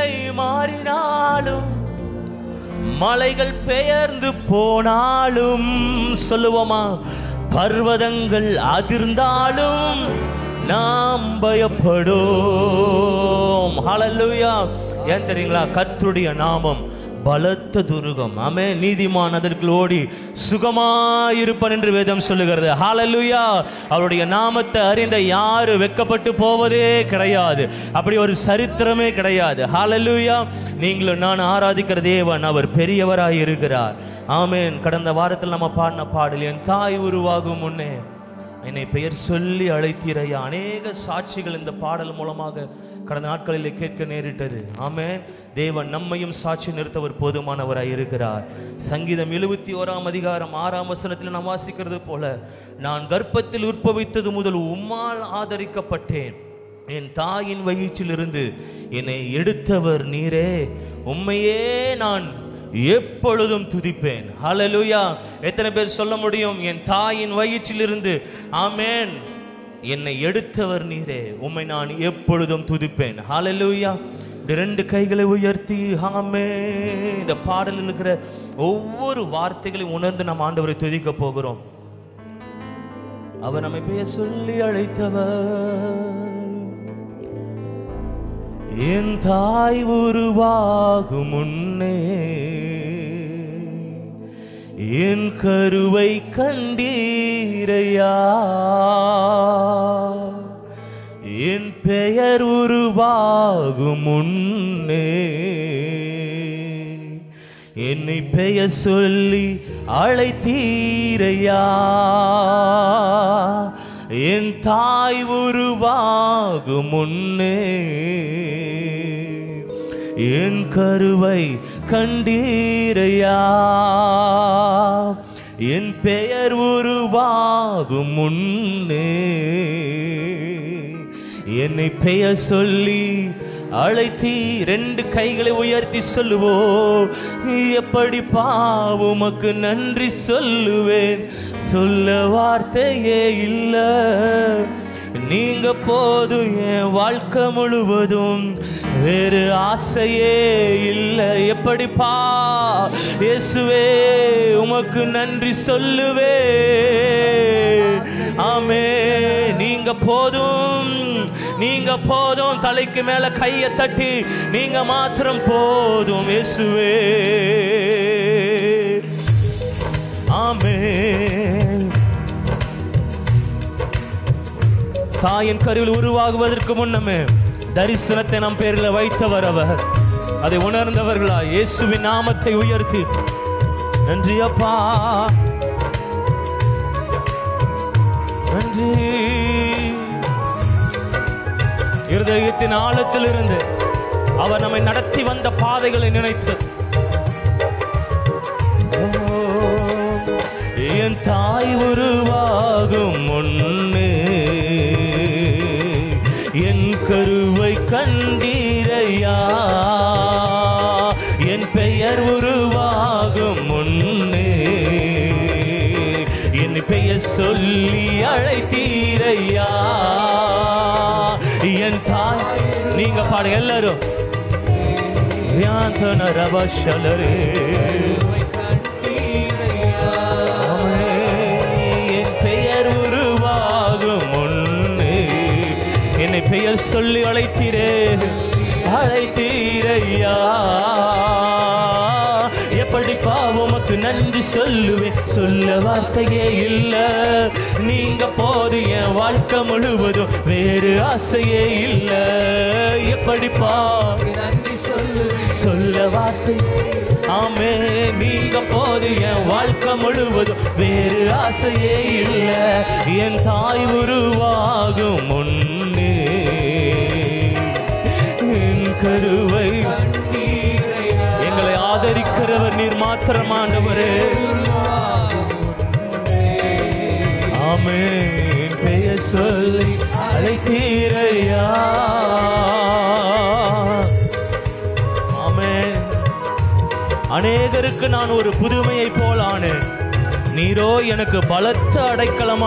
மாறினாலும் மலைகள் பெயர்ந்து போனாலும் சொல்லுவோமா பர்வதங்கள் அதிர்ந்தாலும் நாம் பயப்படும் ஹalleluya ஏன் தெரியுங்களா கர்த்தருடைய நாமம் பலத்த துருகம் ஆமே நீதிமான் அதற்குள் ஓடி சுகமாயிருப்பன் என்று வேதம் சொல்லுகிறது ஹalleluya அவருடைய நாமத்தை அறிந்த யாரு வெக்கப்பட்டு போவதே கிடையாது அப்படி ஒரு சரித்திரமே கிடையாது ஹalleluya நீங்களும் நான் ஆராதிக்கிற தேவன் அவர் பெரியவராய் இருக்கிறார் ஆமென் கடந்த வாரத்தில் நம்ம பாடின பாடல் என் தாய் உருவாகும் முன்னே என்னை பெயர் சொல்லி அழைத்தீரையா அநேக சாட்சிகள் இந்த பாடல் மூலமாக கடந்த நாட்களில் கேட்க நேரிட்டது ஆமென் தேவன் நம்மையும் சாட்சி நிறுத்தவர் போதுமானவராய் இருக்கிறார் சங்கீதம் எழுபத்தி ஓராம் அதிகாரம் ஆறாம் வசனத்தில் நாம் வாசிக்கிறது போல நான் கர்ப்பத்தில் உற்பவித்தது முதல் உம்மால் ஆதரிக்கப்பட்டேன் என் தாயின் வயிற்றிலிருந்து என்னை எடுத்தவர் நீரே உம்மையே நான் எப்பொழுதும் துதிப்பேன் ஹalleluya எத்தனை பேர் சொல்ல முடியும் என் தாயின் வயிற்றிலிருந்து ஆமென் என்னை எடுத்தவர் நீரே உம்மை நான் எப்பொழுதும் துதிப்பேன் ஹalleluya இப்படி ரெண்டு கைகளை உயர்த்தி ஆமே இந்த பாடலில் இருக்கிற ஒவ்வொரு வார்த்தைகளையும் உணர்ந்து நம்ம ஆண்டவரை துதிக்க போகிறோம் அவர் நம்மை பெயர் சொல்லி அழைத்தவர் என் தாய் உருவாகும் முன்னே என் கருவை கண்டீரையா என் பெயர் உருவாகும் முன்னே என்னை பெயர் சொல்லி அழைத்தீரையா என் தாய் உருவாகும் முன்னே என் கருவை கண்டீரையா என் பெயர் உருவாகும் முன்னே என்னை பெயர் சொல்லி அழைத்தி ரெண்டு கைகளை உயர்த்தி சொல்லுவோ எப்படி பாவுமக்கு நன்றி சொல்லுவேன் சொல்ல வார்த்தையே இல்ல நீங்க போதும் என் வாழ்க்கை முழுவதும் வேறு ஆசையே இல்லை எப்படிப்பா இயேசுவே உமக்கு நன்றி சொல்லுவே ஆமே நீங்க போதும் நீங்க போதும் தலைக்கு மேல கையை தட்டி நீங்க மாத்திரம் போதும் இயேசுவே ஆமே தாயின் கருவில் உருவாகுவதற்கு முன்னமே தரிசனத்தை நம் பேரில் வைத்தவர் அவர் அதை உணர்ந்தவர்களா இயேசுவின் நாமத்தை உயர்த்தி நன்றி அப்பா நன்றி இருதயத்தின் ஆழத்தில் இருந்து அவர் நம்மை நடத்தி வந்த பாதைகளை நினைத்து ஓ, என் தாய் உருவாகும் முன்னே என் கருவை கண்டீரையா என் பெயர் உருவாகும் முன்னே என் பெயர் சொல்லி அழைத்தீரையா என் தாய் நீங்க பாடு எல்லாரும் வியாந்தன ரவசலரே என் பெயர் உருவாகும் முன்னே என்னை பெயர் சொல்லி அழைத்தீரே அழைத்தீரையா எப்படி பாவமக்கு நன்றி சொல்லுவேன் சொல்ல வார்த்தையே இல்ல நீங்க போது என் வாழ்க்கை முழுவதும் வேறு ஆசையே இல்ல எப்படிப்பா சொல்ல வார்த்தை ஆமே நீங்க போது என் வாழ்க்கை முழுவதும் வேறு ஆசையே இல்ல என் தாய் உருவாகும் முன்னே என் கருவை எங்களை ஆதரிக்கிறவர் நீர் மாத்திரமானவரே ஆமே பெயர் சொல்லி அழைத்தீரையா ஆமென் அநேகருக்கு நான் ஒரு புதுமையை போல் ஆனேன் நீரோ எனக்கு பலத்த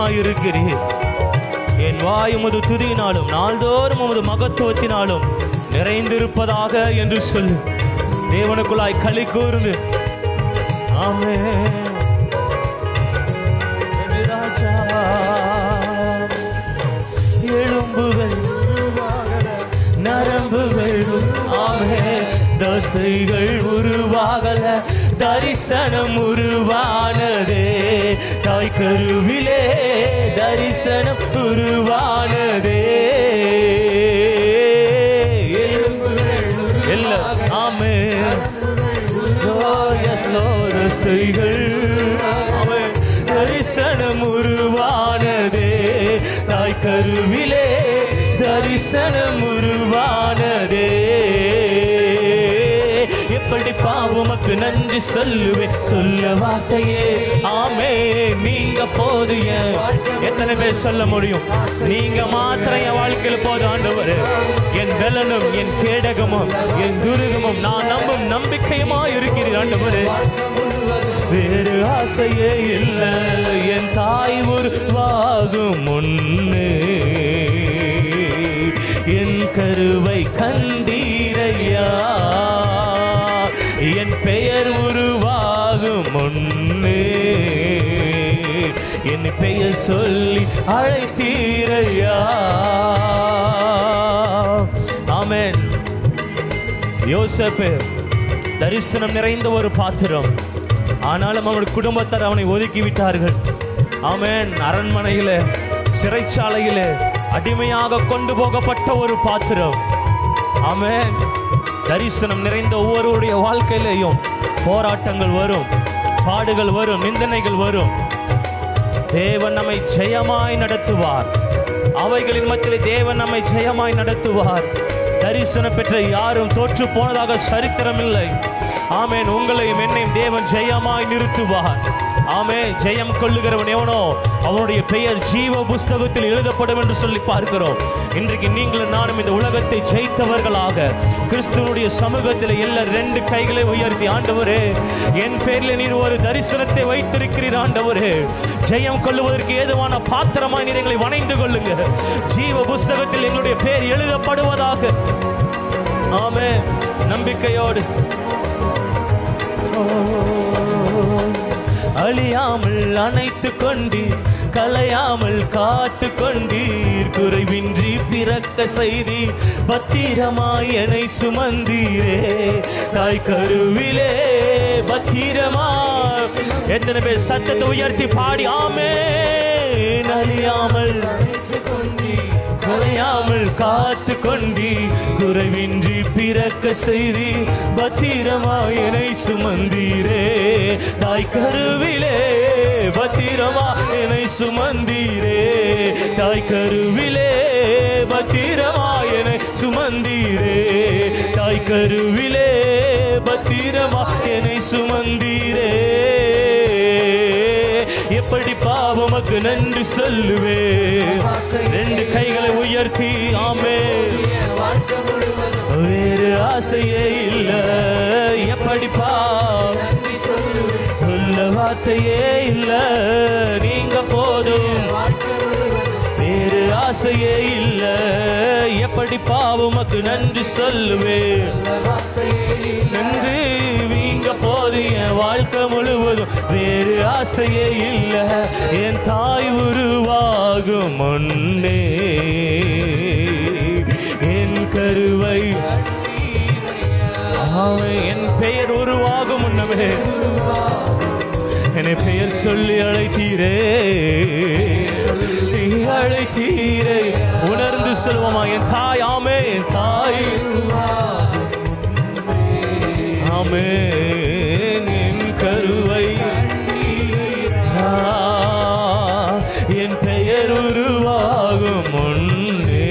அடைக்கலமாயிருக்கிறீர் என் வாய் உமது துதியினாலும் நாள்தோறும் உமது மகத்துவத்தினாலும் நிறைந்திருப்பதாக என்று சொல்லு தேவனுக்குள்ளாய் களி கூர்ந்து ஆமே ராஜா எலும்புகள் நரம்புகள் ஆமே தசைகள் உருவாகல தரிசனம் உருவானதே தாய் கருவிலே தரிசனம் உருவானதே இல்ல ஆமே தசைகள் ஆமே தரிசனம் உருவானதே தாய் கருவிலே தரிசனம் உருவானதே எப்படி பாவமக்கு நன்றி சொல்லுவேன் சொல்ல வார்த்தையே ஆமே நீங்க போதிய எத்தனை பேர் சொல்ல முடியும் நீங்க மாத்திரம் என் வாழ்க்கையில் போதும் ஆண்டவர் என் பலனும் என் கேடகமும் என் துருகமும் நான் நம்பும் நம்பிக்கையுமா இருக்கிறீர் ஆண்டவர் வேறு ஆசையே இல்லை என் தாய் உருவாகும் முன்னே என் கருவை கண்டீரையா என் பெயர் உருவாகும் முன்னே என் பெயர் சொல்லி அழைத்தீரையா ஆமென் யோசப்பு தரிசனம் நிறைந்த ஒரு பாத்திரம் ஆனாலும் அவனுடைய குடும்பத்தார் அவனை ஒதுக்கி விட்டார்கள் ஆமென் அரண்மனையில சிறைச்சாலையில அடிமையாக கொண்டு போகப்பட்ட ஒரு பாத்திரம் ஆமென் தரிசனம் நிறைந்த ஒவ்வொருவருடைய வாழ்க்கையிலேயும் போராட்டங்கள் வரும் பாடுகள் வரும் நிந்தனைகள் வரும் தேவன் நம்மை ஜெயமாய் நடத்துவார் அவைகளின் மத்தியிலே தேவன் நம்மை ஜெயமாய் நடத்துவார் தரிசனம் பெற்ற யாரும் தோற்று போனதாக சரித்திரமில்லை ஆமேன் உங்களையும் என்னையும் தேவன் ஜெயமாய் நிறுத்துவார் ஆமே ஜெயம் கொள்ளுகிறவன் எவனோ அவனுடைய பெயர் ஜீவ புஸ்தகத்தில் எழுதப்படும் என்று சொல்லி பார்க்கிறோம் இன்றைக்கு நீங்களும் நானும் இந்த உலகத்தை ஜெயித்தவர்களாக கிறிஸ்துவனுடைய சமூகத்தில் எல்லா ரெண்டு கைகளை உயர்த்தி ஆண்டவரே என் பேரில் நீர் ஒரு தரிசனத்தை வைத்திருக்கிறீர் ஆண்டவரே ஜெயம் கொள்ளுவதற்கு ஏதுவான பாத்திரமாய் நீர் எங்களை வணைந்து கொள்ளுங்க ஜீவ புஸ்தகத்தில் எங்களுடைய பேர் எழுதப்படுவதாக ஆமே நம்பிக்கையோடு அழியாமல் அணைத்து கொண்டீர் கலையாமல் காத்து கொண்டீர் குறைவின்றி பிறக்க செய்தி பத்திரமாய் என்னை சுமந்தீரே தாய் கருவிலே பத்திரமா எத்தனை பேர் சத்தத்தை உயர்த்தி பாடி ஆமே அழியாமல் குறையாமல் காத்து கொண்டி குறைவின்றி பிறக்க செய்தி பத்திரமாய் என்னை சுமந்தீரே தாய் கருவிலே பத்திரமா என்னை சுமந்தீரே தாய் கருவிலே பத்திரமா என்னை சுமந்தீரே தாய் கருவிலே பத்திரமா என்னை சுமந்தீரே எப்படி பாவமக்கு நன்றி சொல்லுவே ரெண்டு கைகளை உயர்த்தி ஆமே வேறு ஆசையே இல்ல எப்படி பா சொல்ல வார்த்தையே இல்ல நீங்க போதும் வேறு ஆசையே இல்ல எப்படி பாவமக்கு நன்றி சொல்லுவே நன்றி வீங்க போது என் வாழ்க்கை முழுவதும் வேறு ஆசையே இல்ல என் தாய் உருவாகும் முன்னே என் கருவை அவன் என் பெயர் உருவாகும் முன்னமே என்னை பெயர் சொல்லி அழைத்தீரே நீ அழைத்தீரே உணர்ந்து சொல்வோமா என் தாய் ஆமே என் தாய் ஆமே என் கருவை ஆ, என் பெயர் உருவாகும் முன்னே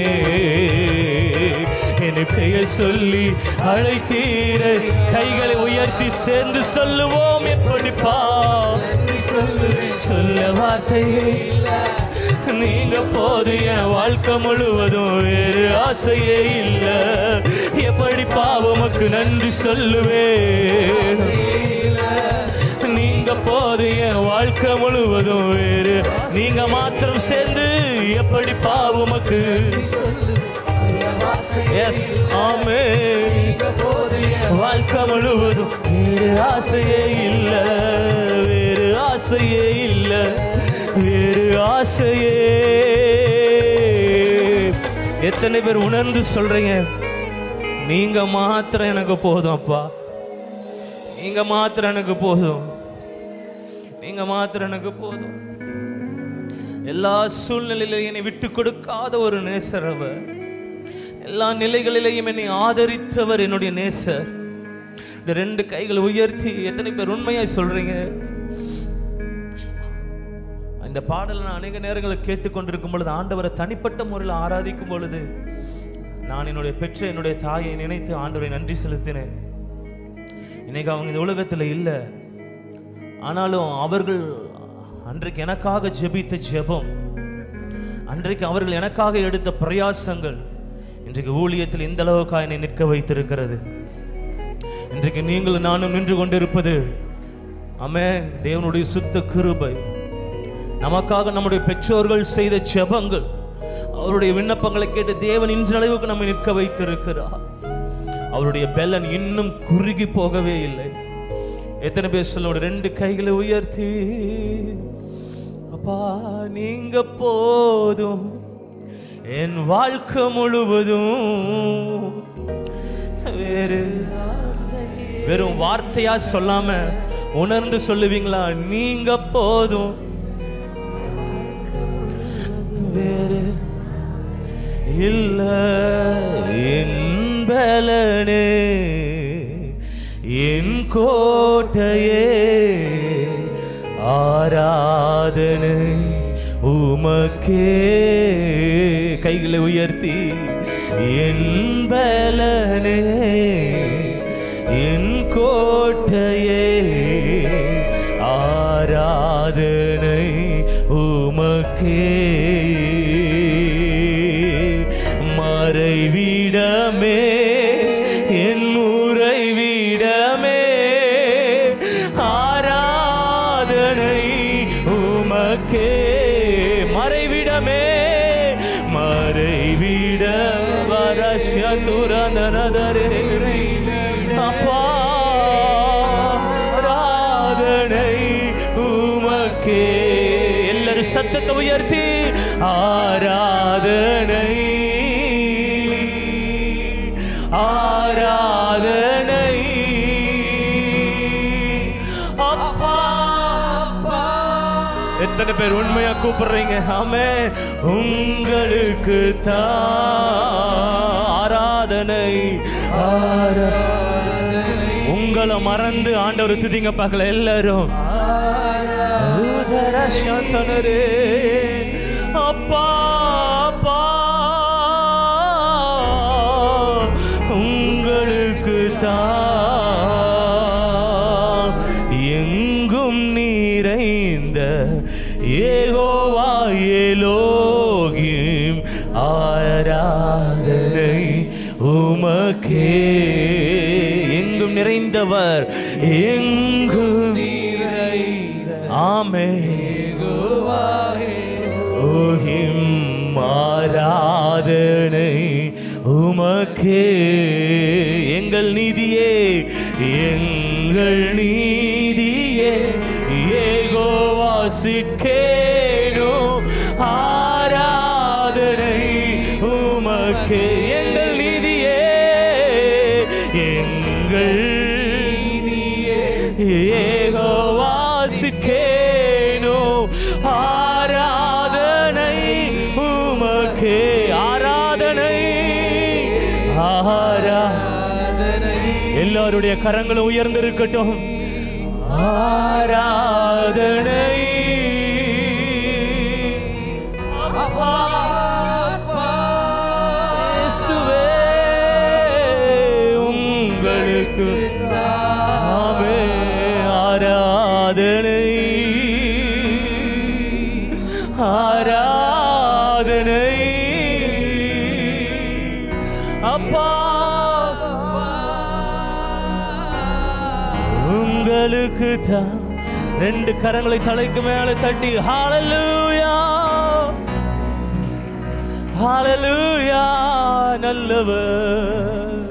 என் பெயர் சொல்லி அழைத்தீர கைகளை உயர்த்தி சேர்ந்து சொல்லுவோம் எப்படிப்பா சொல்ல வார்த்தையே நீங்க போது என் வாழ்க்கை முழுவதும் வேறு ஆசையே இல்ல எப்படி பாவமக்கு நன்றி சொல்லுவேன் நீங்க போது என் வாழ்க்கை முழுவதும் வேறு நீங்க மாத்திரம் சேர்ந்து எப்படி பாவமக்கு எஸ் ஆமே வாழ்க்கை முழுவதும் வேறு ஆசையே இல்ல வேறு ஆசையே இல்ல வேறு ஆசையே எத்தனை பேர் உணர்ந்து சொல்றீங்க நீங்க மாத்திரம் எனக்கு போதும் அப்பா நீங்க மாத்திரம் எனக்கு போதும் நீங்க மாத்திரம் எனக்கு போதும் எல்லா சூழ்நிலையிலும் என்னை விட்டு கொடுக்காத ஒரு நேசர் அவர் எல்லா நிலைகளிலேயும் என்னை ஆதரித்தவர் என்னுடைய நேசர் இந்த ரெண்டு கைகளை உயர்த்தி எத்தனை பேர் உண்மையாய் சொல்றீங்க இந்த பாடலை நான் அநேக நேரங்களில் கேட்டுக்கொண்டிருக்கும் பொழுது ஆண்டவரை தனிப்பட்ட முறையில் ஆராதிக்கும் பொழுது நான் என்னுடைய பெற்ற என்னுடைய தாயை நினைத்து ஆண்டவரை நன்றி செலுத்தினேன் இன்னைக்கு அவங்க இந்த உலகத்தில் இல்லை ஆனாலும் அவர்கள் அன்றைக்கு எனக்காக ஜெபித்த ஜெபம் அன்றைக்கு அவர்கள் எனக்காக எடுத்த பிரயாசங்கள் இன்றைக்கு ஊழியத்தில் இந்த அளவுக்கு என்னை நிற்க வைத்திருக்கிறது இன்றைக்கு நீங்களும் நானும் நின்று கொண்டிருப்பது ஆமென் தேவனுடைய சுத்த கிருபை நமக்காக நம்முடைய பெற்றோர்கள் செய்த ஜெபங்கள் அவருடைய விண்ணப்பங்களை கேட்டு தேவன் இன்ற அளவுக்கு நம்மை நிற்க வைத்திருக்கிறார் அவருடைய பெலன் இன்னும் குறுகி போகவே இல்லை எத்தனை பேர் சொல்லோட ரெண்டு கைகளை உயர்த்தி அப்பா நீங்க போதும் என் வாழ்க்கை முழுவதும் வேறு வெறும் வார்த்தையா சொல்லாம உணர்ந்து சொல்லுவீங்களா நீங்க போதும் வேறு இல்ல என் பலனே என் கோட்டையே ஆராதனை உமக்கே கைகளை உயர்த்தி என் பலனே என் கோட்டையே ஆராதனை உமக்கே மறைவிடமே என் உறைவிடமே ஆராதனை உமக்கே மறைவிடமே மறைவிட வரஷதுரனரதரே அப்பா ஆராதனை உமக்கே எல்லாரும் சத்தத்தை உயர்த்தி ஆராதனை ஆராதனை அப்பா எத்தனை பேர் உண்மையா கூப்பிடுறீங்க ஆமே உங்களுக்கு ஆராதனை ஆராதனை உங்களை மறந்து ஆண்டவர் துதிங்க பார்க்கல எல்லாரும் உதர சாந்தனரே. அப்பா அப்பா உங்களுக்கு தான் எங்கும் நிறைந்த ஏகோவா ஏலோகிம் ஆராதனை உமக்கே எங்கும் நிறைந்தவர் எங்கும் ஆமே ஓஹிம் ஆராதனை உமக்கே எங்கள் நீதியே எங்கள் நீதியே ஏகோவாசிக்கேனோ ஆராதனை உமக்கே எங்கள் நீதியே எங்கள் நீதியே ஏகோவாசிக்கேனோ ஆராதனை உமக்கே ஆராதனை ஆராதனை எல்லாருடைய கரங்களும் உயர்ந்திருக்கட்டும் ஆராதனை அப்பா, இயேசுவே, உங்களுக்கு தாமே ஆராதனை ஆராதனை அப்பா உங்களுக்கு தான் ரெண்டு கரங்களை தலைக்கு மேல தட்டி ஹalleluya ஹalleluya நல்லவர்